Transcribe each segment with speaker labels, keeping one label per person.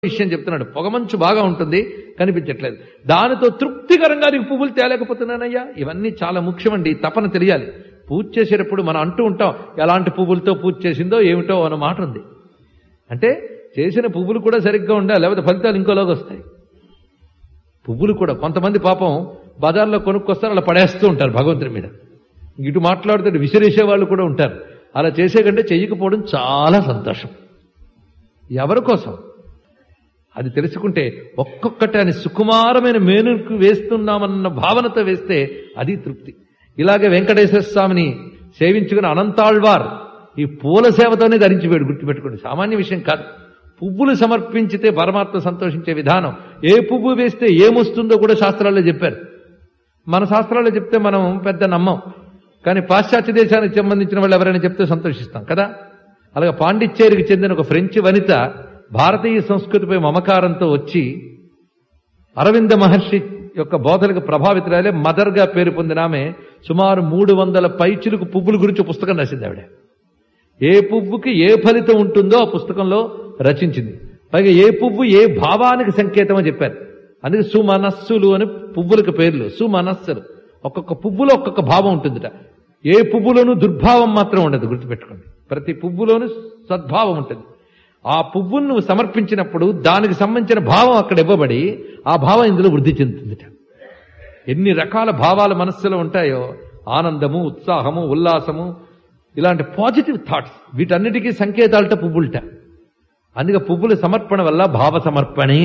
Speaker 1: విషయం చెప్తున్నాడు పొగమంచు బాగా ఉంటుంది కనిపించట్లేదు దానితో తృప్తికరంగా నీకు పువ్వులు తేలేకపోతున్నానయ్యా ఇవన్నీ చాలా ముఖ్యమండి తపన తెలియాలి పూజ చేసేటప్పుడు మనం అంటూ ఉంటాం ఎలాంటి పువ్వులతో పూజ చేసిందో ఏమిటో అన్న మాట ఉంది అంటే చేసిన పువ్వులు కూడా సరిగ్గా ఉండాలి లేకపోతే ఫలితాలు ఇంకోలాగా వస్తాయి పువ్వులు కూడా కొంతమంది పాపం బజార్లో కొనుక్కొస్తారు అలా పడేస్తూ ఉంటారు భగవంతుడి మీద ఇటు మాట్లాడుతూ విసిరేసే వాళ్ళు కూడా ఉంటారు అలా చేసే కంటే చెయ్యకపోవడం చాలా సంతోషం ఎవరి కోసం అది తెలుసుకుంటే ఒక్కొక్కటి అని సుకుమారమైన మేనుకు వేస్తున్నామన్న భావనతో వేస్తే అది తృప్తి ఇలాగే వెంకటేశ్వర స్వామిని సేవించుకుని అనంతాళ్వార్ ఈ పూల సేవతోనే ధరించిపోయాడు గుర్తుపెట్టుకోండి సామాన్య విషయం కాదు పువ్వులు సమర్పించితే పరమాత్మ సంతోషించే విధానం ఏ పువ్వు వేస్తే ఏమొస్తుందో కూడా శాస్త్రాల్లో చెప్పారు మన శాస్త్రాల్లో చెప్తే మనం పెద్ద నమ్మం కానీ పాశ్చాత్య దేశానికి సంబంధించిన వాళ్ళు ఎవరైనా చెప్తే సంతోషిస్తాం కదా అలాగే పాండిచ్చేరికి చెందిన ఒక ఫ్రెంచ్ వనిత భారతీయ సంస్కృతిపై మమకారంతో వచ్చి అరవింద మహర్షి యొక్క బోధలకు ప్రభావితురాలే మదర్గా పేరు పొందిన ఆమె సుమారు మూడు వందల పైచులకు పువ్వుల గురించి పుస్తకం రాసింది ఆవిడ ఏ పువ్వుకి ఏ ఫలితం ఉంటుందో ఆ పుస్తకంలో రచించింది పైగా ఏ పువ్వు ఏ భావానికి సంకేతమో చెప్పారు అందుకే సుమనస్సులు అని పువ్వులకు పేర్లు సుమనస్సులు ఒక్కొక్క పువ్వులో ఒక్కొక్క భావం ఉంటుందిట ఏ పువ్వులోనూ దుర్భావం మాత్రం ఉండదు గుర్తుపెట్టుకోండి ప్రతి పువ్వులోనూ సద్భావం ఉంటుంది ఆ పువ్వును నువ్వు సమర్పించినప్పుడు దానికి సంబంధించిన భావం అక్కడ ఇవ్వబడి ఆ భావం ఇందులో వృద్ధి చెందుతుందిట ఎన్ని రకాల భావాలు మనస్సులో ఉంటాయో ఆనందము ఉత్సాహము ఉల్లాసము ఇలాంటి పాజిటివ్ థాట్స్ వీటన్నిటికీ సంకేతాలట పువ్వులట అందుకే పువ్వుల సమర్పణ వల్ల భావ సమర్పణే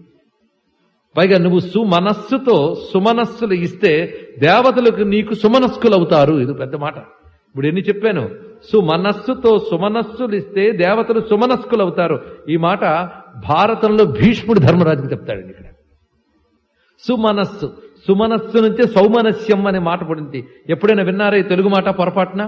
Speaker 1: పైగా నువ్వు సుమనస్సుతో సుమనస్సులు ఇస్తే దేవతలకు నీకు సుమనస్కులు అవుతారు ఇది పెద్ద మాట ఇప్పుడు ఎన్ని చెప్పాను సుమనస్సుతో సుమనస్సులు ఇస్తే దేవతలు సుమనస్కులు అవుతారు ఈ మాట భారతంలో భీష్ముడు ధర్మరాజుకి చెప్తాడండి ఇక్కడ సుమనస్సు సుమనస్సు నుంచే సౌమనస్యం అనే మాట పడింది ఎప్పుడైనా విన్నారా ఈ తెలుగు మాట పొరపాటున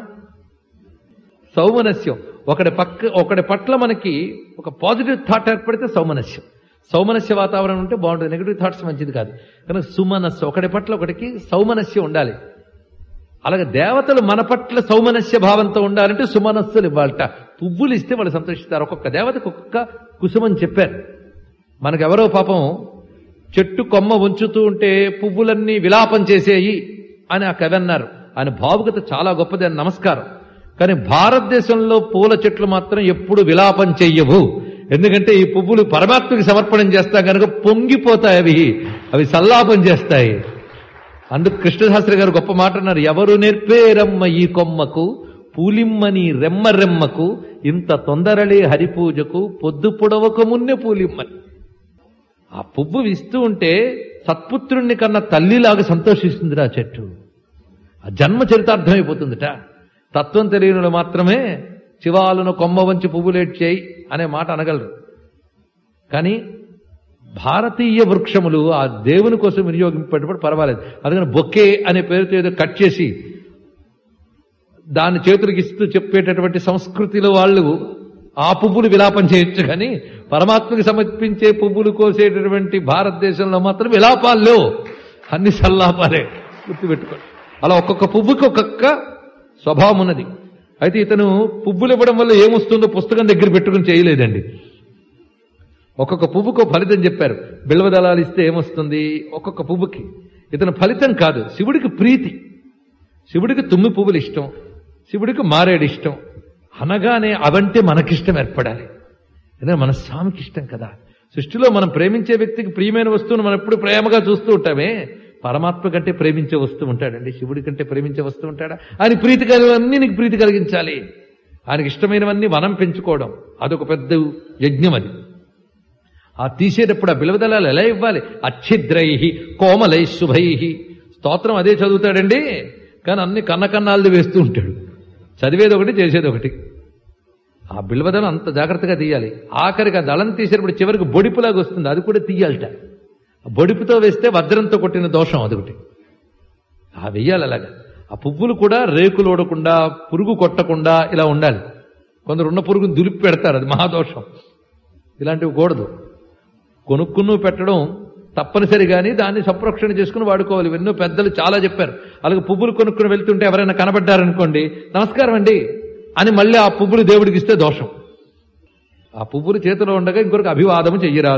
Speaker 1: సౌమనస్యం ఒకటి పక్క ఒకటి పట్ల మనకి ఒక పాజిటివ్ థాట్ ఏర్పడితే సౌమనస్యం సౌమనస్య వాతావరణం ఉంటే బాగుంటుంది నెగిటివ్ థాట్స్ మంచిది కాదు కనుక సుమనస్సు ఒకటి పట్ల ఒకటికి సౌమనస్యం ఉండాలి అలాగే దేవతలు మన పట్ల సౌమనస్య భావంతో ఉండాలంటే సుమనస్సులు ఇవ్వాలట పువ్వులు ఇస్తే వాళ్ళు సంతోషిస్తారు ఒక్కొక్క దేవతకు ఒక్కొక్క కుసుమని చెప్పారు మనకెవరో పాపం చెట్టు కొమ్మ ఉంచుతూ ఉంటే పువ్వులన్నీ విలాపం చేసేయి అని ఆ కవి అన్నారు ఆయన భావుకత చాలా గొప్పది అని నమస్కారం కానీ భారతదేశంలో పూల చెట్లు మాత్రం ఎప్పుడు విలాపం చెయ్యవు ఎందుకంటే ఈ పువ్వులు పరమాత్మకి సమర్పణం చేస్తాం కనుక పొంగిపోతాయి అవి అవి సల్లాపం చేస్తాయి అందుకు కృష్ణశాస్త్రి గారు గొప్ప మాట అన్నారు ఎవరు నేర్పేరమ్మ ఈ కొమ్మకు పూలిమ్మని రెమ్మ రెమ్మకు ఇంత తొందరలే హరిపూజకు పొద్దు పొడవక మున్నె పూలిమ్మని ఆ పువ్వు ఇస్తూ ఉంటే సత్పుత్రుణ్ణి కన్నా తల్లిలాగా సంతోషిస్తుందిరా చెట్టు ఆ జన్మ చరితార్థమైపోతుందిట తత్వం తెలియని మాత్రమే శివాలను కొమ్మ వంచి పువ్వులేడ్చేయి అనే మాట అనగలరు కానీ భారతీయ వృక్షములు ఆ దేవుని కోసం వినియోగింపేటప్పుడు పర్వాలేదు అందుకని బొకే అనే పేరుతో ఏదో కట్ చేసి దాన్ని చేతులకు ఇస్తూ చెప్పేటటువంటి సంస్కృతిలో వాళ్ళు ఆ పువ్వులు విలాపం చేయొచ్చు కానీ పరమాత్మకి సమర్పించే పువ్వులు కోసేటటువంటి భారతదేశంలో మాత్రం విలాపాలు లేవు అన్ని సల్లాపాలే గుర్తుపెట్టుకోండి అలా ఒక్కొక్క పువ్వుకి ఒక్కొక్క స్వభావం ఉన్నది అయితే ఇతను పువ్వులు ఇవ్వడం వల్ల ఏమొస్తుందో పుస్తకం దగ్గర పెట్టుకుని చేయలేదండి ఒక్కొక్క పువ్వుకు ఫలితం చెప్పారు బిల్వదళాలు ఇస్తే ఏమొస్తుంది ఒక్కొక్క పువ్వుకి ఇతను ఫలితం కాదు శివుడికి ప్రీతి శివుడికి తుమ్మి పువ్వులు ఇష్టం శివుడికి మారేడు ఇష్టం అనగానే అవంటే మనకిష్టం ఏర్పడాలి ఎందుకంటే మన స్వామికి ఇష్టం కదా సృష్టిలో మనం ప్రేమించే వ్యక్తికి ప్రియమైన వస్తువును మనం ఎప్పుడు ప్రేమగా చూస్తూ ఉంటామే పరమాత్మ కంటే ప్రేమించే వస్తువు ఉంటాడండి శివుడి కంటే ప్రేమించే వస్తువు ఉంటాడా ఆయన ప్రీతి కలిగినవన్నీ నీకు ప్రీతి కలిగించాలి ఆయనకి ఇష్టమైనవన్నీ వనం పెంచుకోవడం అదొక పెద్ద యజ్ఞం అది ఆ తీసేటప్పుడు ఆ బిలవదలాలు ఎలా ఇవ్వాలి అచ్ఛిద్రై కోమలై శుభై స్తోత్రం అదే చదువుతాడండి కానీ అన్ని కన్నకన్నాళ్ళు వేస్తూ ఉంటాడు చదివేది ఒకటి చేసేది ఒకటి ఆ బిల్వదలం అంత జాగ్రత్తగా తీయాలి ఆఖరికి ఆ దళం తీసేటప్పుడు చివరికి బొడిపులాగా వస్తుంది అది కూడా తీయాలట ఆ బొడిపుతో వేస్తే వజ్రంతో కొట్టిన దోషం అదొకటి ఆ వెయ్యాలి అలాగా ఆ పువ్వులు కూడా రేకులు ఓడకుండా పురుగు కొట్టకుండా ఇలా ఉండాలి కొందరు ఉన్న పురుగును దులిపి పెడతారు అది మహాదోషం ఇలాంటివి కూడదు కొనుక్కును పెట్టడం తప్పనిసరి కానీ దాన్ని సంరక్షణ చేసుకుని వాడుకోవాలి ఎన్నో పెద్దలు చాలా చెప్పారు అలాగే పువ్వులు కొనుక్కుని వెళ్తుంటే ఎవరైనా కనబడ్డారనుకోండి నమస్కారం అండి అని మళ్ళీ ఆ పువ్వులు దేవుడికి ఇస్తే దోషం ఆ పువ్వులు చేతిలో ఉండగా ఇంకొకరికి అభివాదము చెయ్యరాదు